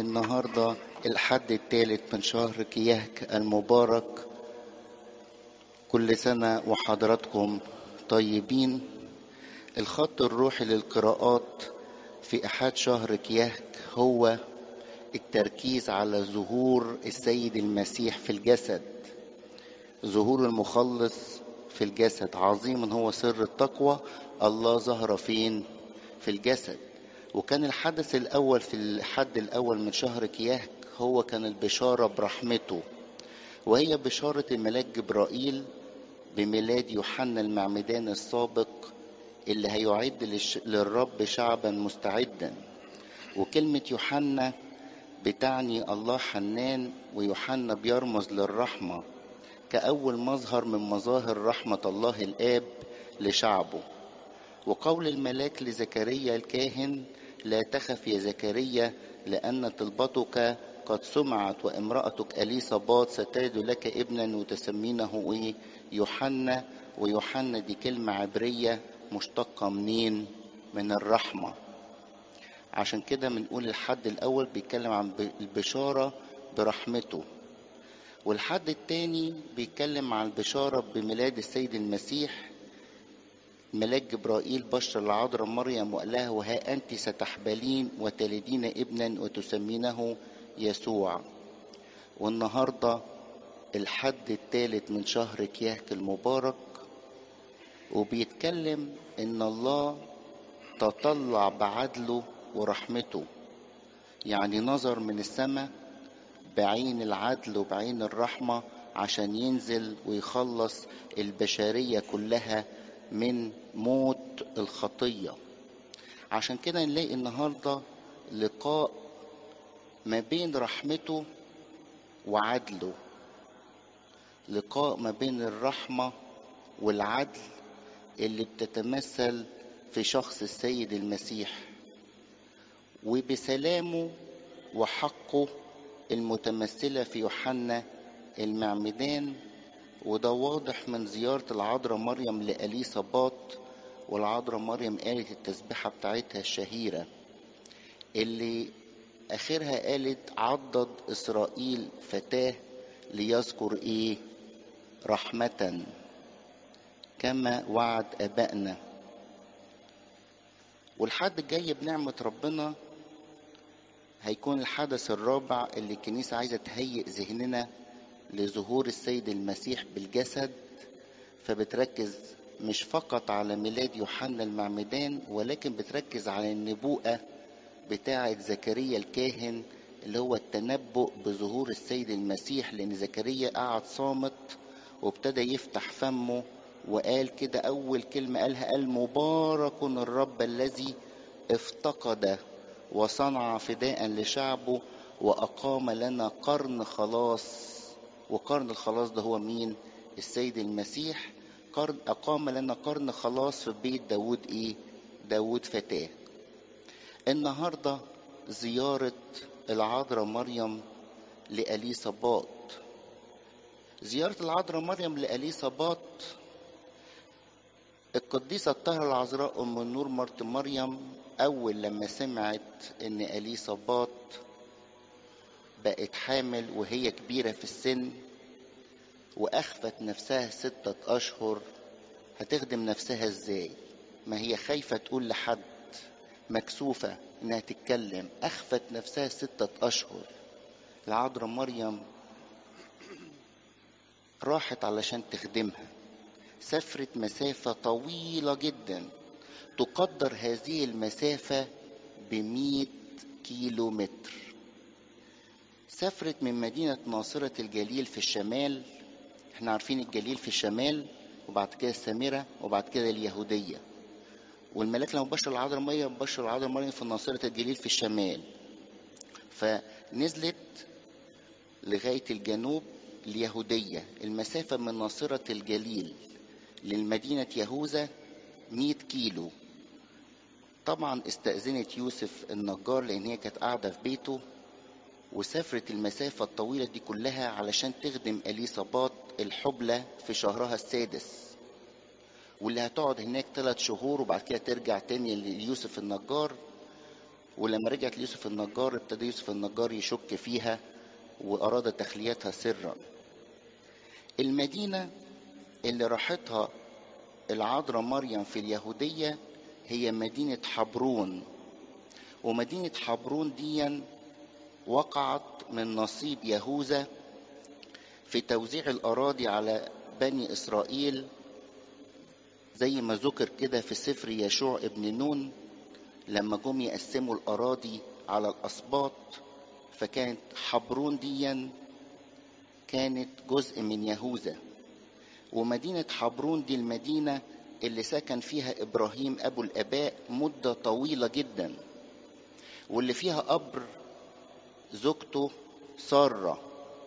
النهاردة الحد الثالث من شهر كيهك المبارك كل سنة وحضراتكم طيبين الخط الروحي للقراءات في أحد شهر كيهك هو التركيز على ظهور السيد المسيح في الجسد ظهور المخلص في الجسد عظيم هو سر التقوى الله ظهر فين في الجسد وكان الحدث الأول في الحد الأول من شهر كياك هو كان البشارة برحمته وهي بشارة الملاك جبرائيل بميلاد يوحنا المعمدان السابق اللي هيعد للش... للرب شعبا مستعدا وكلمة يوحنا بتعني الله حنان ويوحنا بيرمز للرحمة كأول مظهر من مظاهر رحمة الله الآب لشعبه وقول الملاك لزكريا الكاهن لا تخف يا زكريا لأن طلبتك قد سمعت وامرأتك أليصابات ستلد لك ابنا وتسمينه إيه يوحنا ويوحنا دي كلمة عبرية مشتقة منين من الرحمة عشان كده بنقول الحد الأول بيتكلم عن البشارة برحمته والحد التاني بيتكلم عن البشارة بميلاد السيد المسيح ملاك جبرائيل بشر العذراء مريم وقال لها وها أنت ستحبلين وتلدين ابنا وتسمينه يسوع والنهاردة الحد الثالث من شهر كياك المبارك وبيتكلم ان الله تطلع بعدله ورحمته يعني نظر من السماء بعين العدل وبعين الرحمة عشان ينزل ويخلص البشرية كلها من موت الخطية عشان كده نلاقي النهاردة لقاء ما بين رحمته وعدله لقاء ما بين الرحمة والعدل اللي بتتمثل في شخص السيد المسيح وبسلامه وحقه المتمثلة في يوحنا المعمدان وده واضح من زيارة العذراء مريم لأليصابات والعذراء مريم قالت التسبيحة بتاعتها الشهيرة اللي آخرها قالت عضد إسرائيل فتاه ليذكر إيه رحمة كما وعد آبائنا والحد الجاي بنعمة ربنا هيكون الحدث الرابع اللي الكنيسة عايزة تهيئ ذهننا لظهور السيد المسيح بالجسد فبتركز مش فقط على ميلاد يوحنا المعمدان ولكن بتركز على النبوءة بتاعة زكريا الكاهن اللي هو التنبؤ بظهور السيد المسيح لأن زكريا قعد صامت وابتدى يفتح فمه وقال كده أول كلمة قالها قال مبارك الرب الذي افتقد وصنع فداء لشعبه وأقام لنا قرن خلاص وقرن الخلاص ده هو مين السيد المسيح قرن أقام لنا قرن خلاص في بيت داود إيه داود فتاه النهاردة زيارة العذراء مريم لأليصابات زيارة العذراء مريم لأليصابات القديسة الطاهرة العذراء أم النور مرت مريم أول لما سمعت إن أليصابات بقت حامل وهي كبيرة في السن وأخفت نفسها ستة أشهر هتخدم نفسها إزاي ما هي خايفة تقول لحد مكسوفة إنها تتكلم أخفت نفسها ستة أشهر العذراء مريم راحت علشان تخدمها سافرت مسافة طويلة جدا تقدر هذه المسافة بمئة كيلو متر سافرت من مدينة ناصرة الجليل في الشمال احنا عارفين الجليل في الشمال وبعد كده السامرة وبعد كده اليهودية والملاك لما بشر العذراء مريم بشر العذراء مريم في ناصرة الجليل في الشمال فنزلت لغاية الجنوب اليهودية المسافة من ناصرة الجليل للمدينة يهوذا 100 كيلو طبعا استأذنت يوسف النجار لأن هي كانت قاعدة في بيته وسافرت المسافة الطويلة دي كلها علشان تخدم أليصابات الحبلى في شهرها السادس واللي هتقعد هناك ثلاث شهور وبعد كده ترجع تاني ليوسف النجار ولما رجعت ليوسف النجار ابتدى يوسف النجار يشك فيها وأراد تخليتها سرا المدينة اللي راحتها العذراء مريم في اليهودية هي مدينة حبرون ومدينة حبرون دي وقعت من نصيب يهوذا في توزيع الأراضي على بني إسرائيل زي ما ذكر كده في سفر يشوع ابن نون لما جم يقسموا الأراضي على الأسباط فكانت حبرون ديا كانت جزء من يهوذا ومدينة حبرون دي المدينة اللي سكن فيها إبراهيم أبو الآباء مدة طويلة جدا واللي فيها قبر زوجته سارة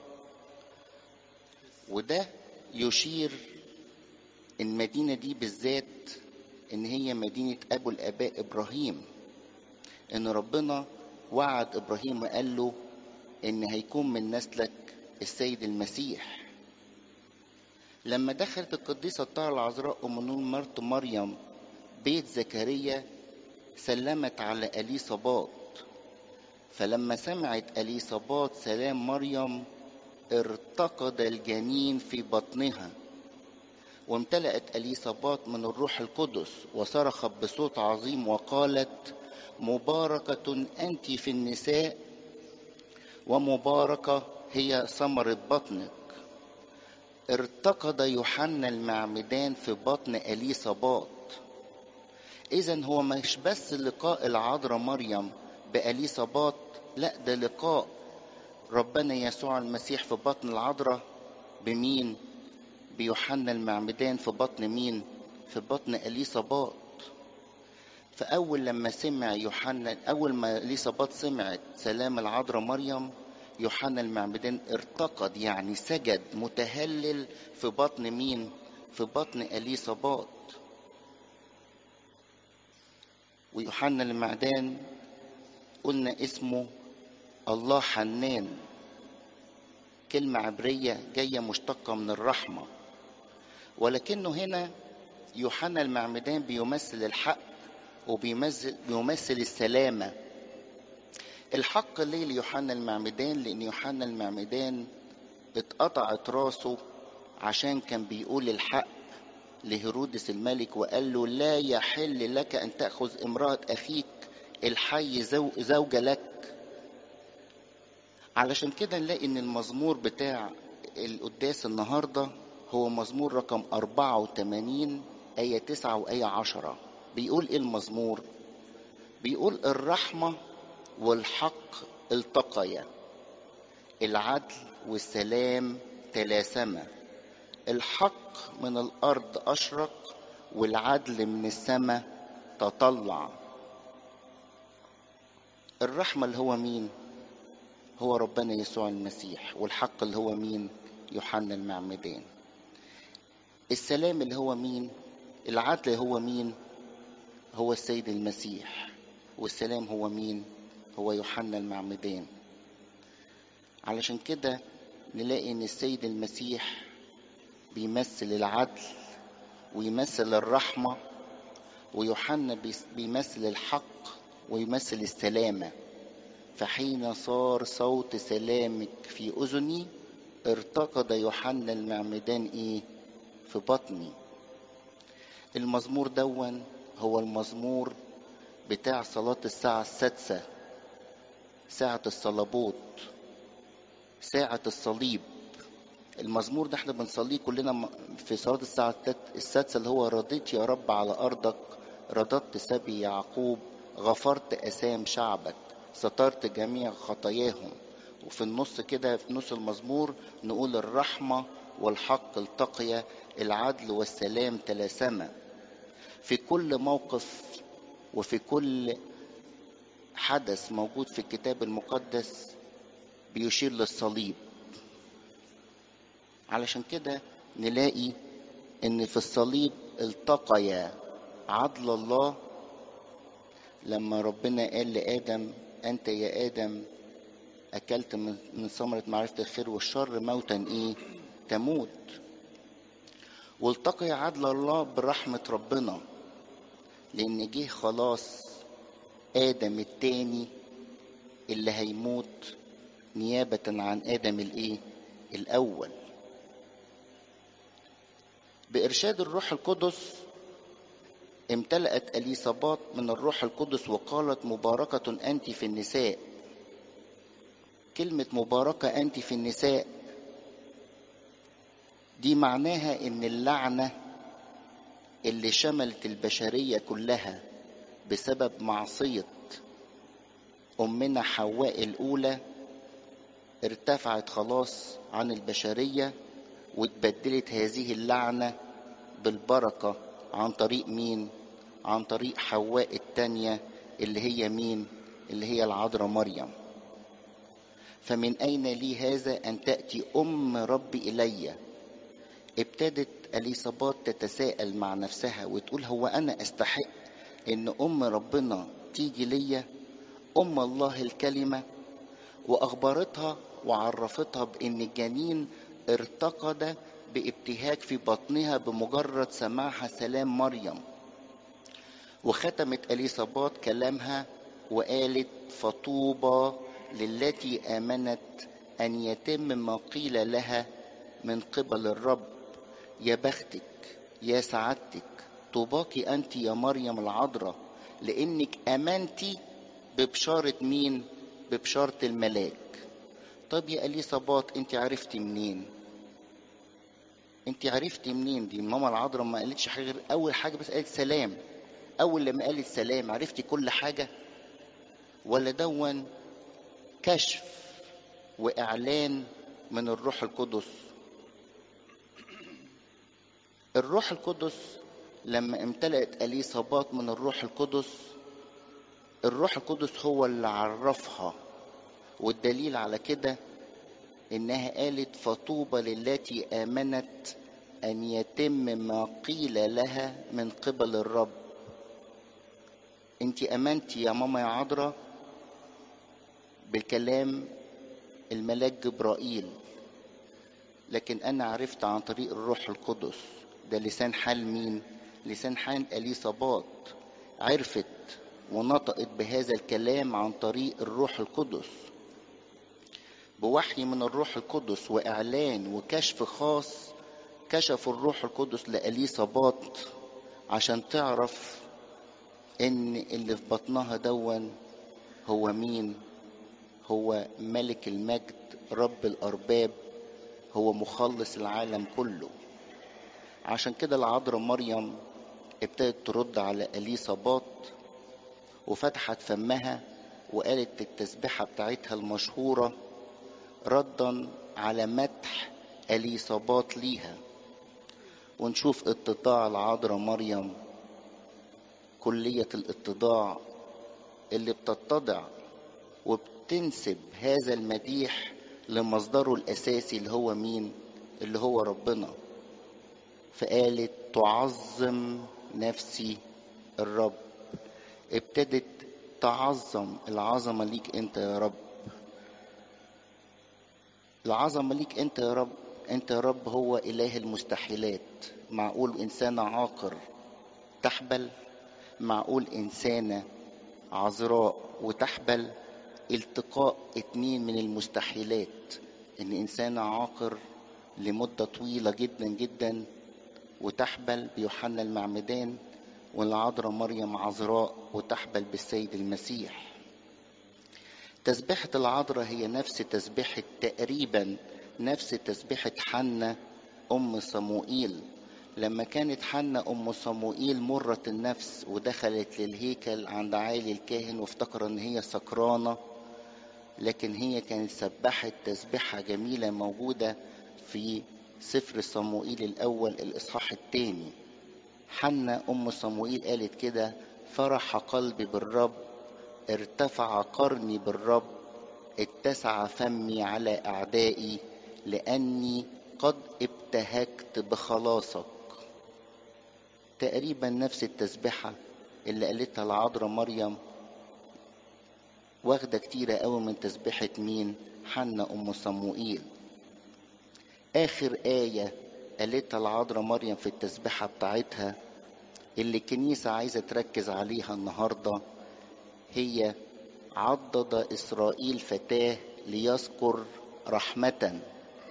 وده يشير المدينة دي بالذات إن هي مدينة أبو الآباء إبراهيم إن ربنا وعد إبراهيم وقال له إن هيكون من نسلك السيد المسيح لما دخلت القديسة الطاهرة العذراء أم نور مرت مريم بيت زكريا سلمت على أليصابات فلما سمعت أليصابات سلام مريم ارتقد الجنين في بطنها وامتلأت أليصابات من الروح القدس وصرخت بصوت عظيم وقالت مباركة أنت في النساء ومباركة هي ثمرة بطنك ارتقد يوحنا المعمدان في بطن أليصابات إذا هو مش بس لقاء العذراء مريم بأليصابات لا ده لقاء ربنا يسوع المسيح في بطن العذراء بمين؟ بيوحنا المعمدان في بطن مين؟ في بطن أليصابات فأول لما سمع يوحنا أول ما أليصابات سمعت سلام العذراء مريم يوحنا المعمدان ارتقد يعني سجد متهلل في بطن مين؟ في بطن أليصابات ويوحنا المعدان قلنا اسمه الله حنان كلمة عبرية جاية مشتقة من الرحمة ولكنه هنا يوحنا المعمدان بيمثل الحق وبيمثل بيمثل السلامة الحق ليه ليوحنا المعمدان لأن يوحنا المعمدان اتقطعت راسه عشان كان بيقول الحق لهيرودس الملك وقال له لا يحل لك أن تأخذ امرأة أخيك الحي زو زوجة لك علشان كده نلاقي ان المزمور بتاع القداس النهاردة هو مزمور رقم 84 آية 9 وآية 10 بيقول ايه المزمور بيقول الرحمة والحق التقيا العدل والسلام تلاسما الحق من الأرض أشرق والعدل من السماء تطلع الرحمة اللي هو مين هو ربنا يسوع المسيح والحق اللي هو مين يوحنا المعمدان السلام اللي هو مين العدل هو مين هو السيد المسيح والسلام هو مين هو يوحنا المعمدان علشان كده نلاقي ان السيد المسيح بيمثل العدل ويمثل الرحمة ويوحنا بيمثل الحق ويمثل السلامة فحين صار صوت سلامك في أذني ارتقد يوحنا المعمدان ايه في بطني المزمور دون هو المزمور بتاع صلاة الساعة السادسة ساعة الصلبوت ساعة الصليب المزمور ده احنا بنصليه كلنا في صلاة الساعة السادسة اللي هو رضيت يا رب على أرضك رددت سبي يعقوب غفرت أسام شعبك سترت جميع خطاياهم وفي النص كده في نص المزمور نقول الرحمة والحق التقيا العدل والسلام تلاسما في كل موقف وفي كل حدث موجود في الكتاب المقدس بيشير للصليب علشان كده نلاقي ان في الصليب التقيا عدل الله لما ربنا قال لآدم أنت يا آدم أكلت من ثمرة معرفة الخير والشر موتا إيه؟ تموت. والتقي عدل الله برحمة ربنا لأن جه خلاص آدم التاني اللي هيموت نيابة عن آدم الإيه؟ الأول بإرشاد الروح القدس امتلأت أليصابات من الروح القدس وقالت مباركة أنت في النساء كلمة مباركة أنت في النساء دي معناها إن اللعنة اللي شملت البشرية كلها بسبب معصية أمنا حواء الأولى ارتفعت خلاص عن البشرية واتبدلت هذه اللعنة بالبركة عن طريق مين؟ عن طريق حواء التانية اللي هي مين؟ اللي هي العذراء مريم فمن أين لي هذا أن تأتي أم ربي إلي ابتدت أليصابات تتساءل مع نفسها وتقول هو أنا أستحق إن أم ربنا تيجي ليا أم الله الكلمة وأخبرتها وعرفتها بأن الجنين ارتقد بابتهاج في بطنها بمجرد سماعها سلام مريم وختمت أليصابات كلامها وقالت فطوبى للتي آمنت أن يتم ما قيل لها من قبل الرب يا بختك يا سعادتك طوباك أنت يا مريم العذراء لأنك آمنتي ببشارة مين؟ ببشارة الملاك طب يا أليصابات أنت عرفتي منين؟ أنت عرفتي منين؟ دي ماما العذراء ما قالتش حاجة غير أول حاجة بس قالت سلام أول لما قالت سلام عرفتي كل حاجة؟ ولا دون كشف وإعلان من الروح القدس الروح القدس لما امتلأت أليصابات من الروح القدس الروح القدس هو اللي عرفها والدليل على كده انها قالت فطوبى للتي امنت ان يتم ما قيل لها من قبل الرب انت امنتي يا ماما يا عذراء بالكلام الملاك جبرائيل لكن انا عرفت عن طريق الروح القدس ده لسان حال مين لسان حال اليصابات عرفت ونطقت بهذا الكلام عن طريق الروح القدس بوحي من الروح القدس واعلان وكشف خاص كشف الروح القدس لاليصابات عشان تعرف ان اللي في بطنها دون هو مين هو ملك المجد رب الارباب هو مخلص العالم كله عشان كده العذراء مريم ابتدت ترد على اليصابات وفتحت فمها وقالت التسبيحة بتاعتها المشهورة ردا على مدح اليصابات ليها ونشوف اتضاع العذراء مريم كلية الاتضاع اللي بتتضع وبتنسب هذا المديح لمصدره الأساسي اللي هو مين؟ اللي هو ربنا فقالت تعظم نفسي الرب ابتدت تعظم العظمة ليك انت يا رب العظمة ليك انت يا رب انت يا رب هو اله المستحيلات معقول انسانة عاقر تحبل معقول انسانة عذراء وتحبل التقاء اتنين من المستحيلات ان انسانة عاقر لمدة طويلة جدا جدا وتحبل بيوحنا المعمدان والعذراء مريم عذراء وتحبل بالسيد المسيح تسبيحة العذراء هي نفس تسبيحة تقريبا نفس تسبيحة حنة أم صموئيل لما كانت حنة أم صموئيل مرة النفس ودخلت للهيكل عند عالي الكاهن وافتكر إن هي سكرانة لكن هي كانت سبحت تسبيحة جميلة موجودة في سفر صموئيل الأول الإصحاح الثاني حنة أم صموئيل قالت كده فرح قلبي بالرب ارتفع قرني بالرب اتسع فمي على أعدائي لأني قد ابتهجت بخلاصك تقريبا نفس التسبحة اللي قالتها العذراء مريم واخدة كتيرة قوي من تسبحة مين حنة أم صموئيل آخر آية قالتها العذراء مريم في التسبحة بتاعتها اللي الكنيسة عايزة تركز عليها النهاردة هي عضد إسرائيل فتاه ليذكر رحمة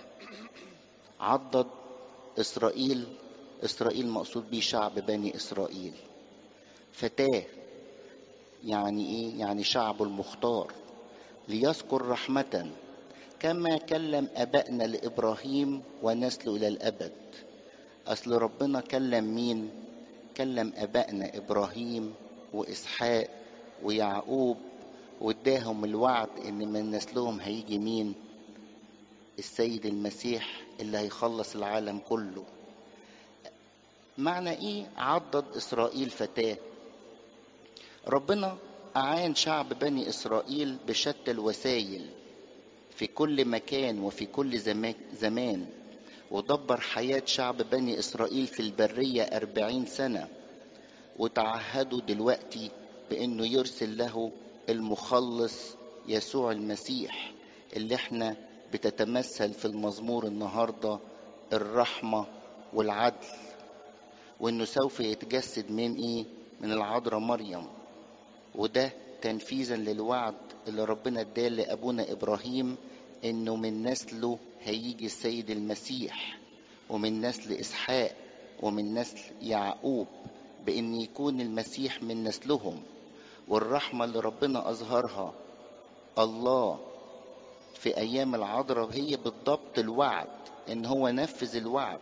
عضد إسرائيل إسرائيل مقصود به شعب بني إسرائيل فتاه يعني إيه؟ يعني شعب المختار ليذكر رحمة كما كلم أبائنا لإبراهيم ونسله إلى الأبد أصل ربنا كلم مين؟ كلم أبائنا إبراهيم وإسحاق ويعقوب واداهم الوعد إن من نسلهم هيجي مين؟ السيد المسيح اللي هيخلص العالم كله معنى ايه عضد اسرائيل فتاه ربنا اعان شعب بني اسرائيل بشتى الوسائل في كل مكان وفي كل زمان ودبر حياة شعب بني إسرائيل في البرية أربعين سنة وتعهدوا دلوقتي بأنه يرسل له المخلص يسوع المسيح اللي احنا بتتمثل في المزمور النهاردة الرحمة والعدل وانه سوف يتجسد من ايه من العذراء مريم وده تنفيذا للوعد اللي ربنا اداه لابونا ابراهيم انه من نسله هيجي السيد المسيح ومن نسل اسحاق ومن نسل يعقوب بان يكون المسيح من نسلهم والرحمه اللي ربنا اظهرها الله في ايام العذراء هي بالضبط الوعد ان هو نفذ الوعد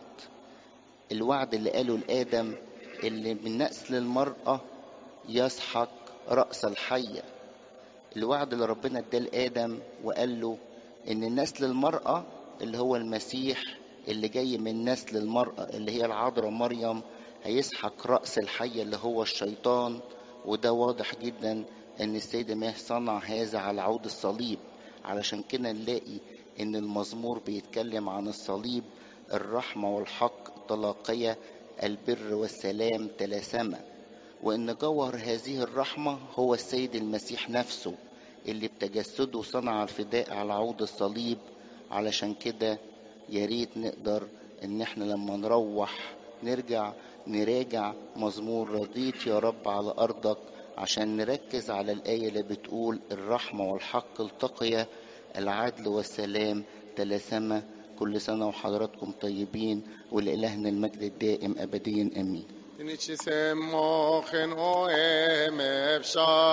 الوعد اللي قاله لادم اللي من نسل المراه يسحق راس الحيه الوعد اللي ربنا اداه لادم وقال له ان نسل المراه اللي هو المسيح اللي جاي من نسل المراه اللي هي العذراء مريم هيسحق راس الحيه اللي هو الشيطان وده واضح جدا ان السيد المسيح صنع هذا على عود الصليب علشان كده نلاقي ان المزمور بيتكلم عن الصليب الرحمة والحق تلاقيا البر والسلام تلاسما وان جوهر هذه الرحمة هو السيد المسيح نفسه اللي بتجسده صنع الفداء على عود الصليب علشان كده يا ريت نقدر ان احنا لما نروح نرجع نراجع مزمور رضيت يا رب على ارضك عشان نركز على الآية اللي بتقول الرحمة والحق التقيا العدل والسلام تلاسما كل سنة وحضراتكم طيبين ولإلهنا المجد الدائم أبديا أمين Nici se mochen o em efshar